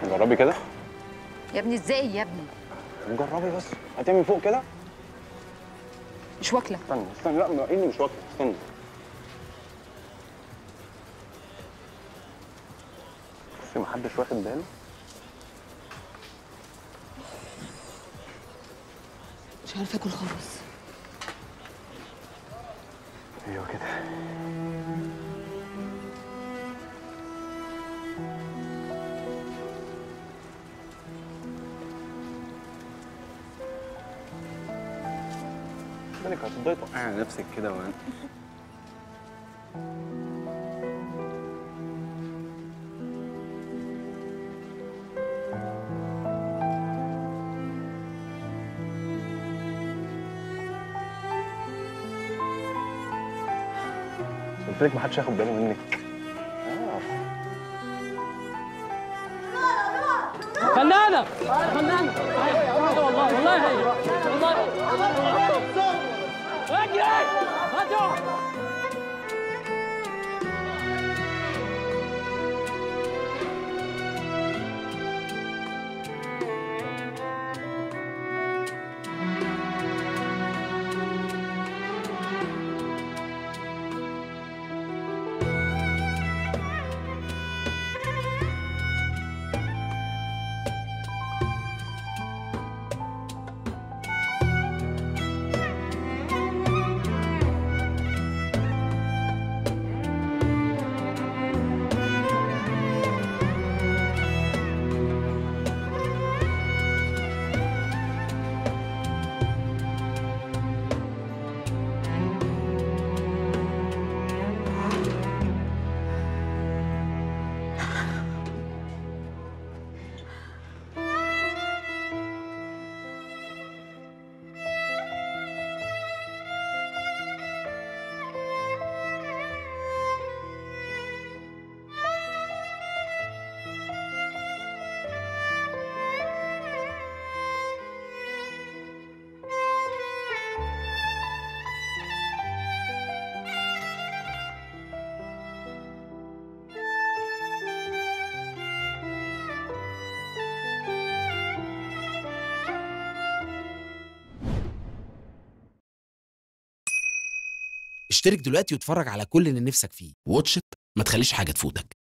جربي كده يا ابني ازاي يا ابني جربي بس هتعمل فوق كده مش واكله استنى استنى لا ما- ايه اللي مش واكله استنى بس ما حدش واخد باله مش عارفه اكل خالص ايوه كده بالك هتفضلي توقعي على نفسك كده وان قلت لك ما حدش هياخد باله منك آه. فنانة فنانة هي والله والله هي والله اجري هاتوا اشترك دلوقتي واتفرج على كل اللي نفسك فيه واتش إت، ما تخليش حاجة تفوتك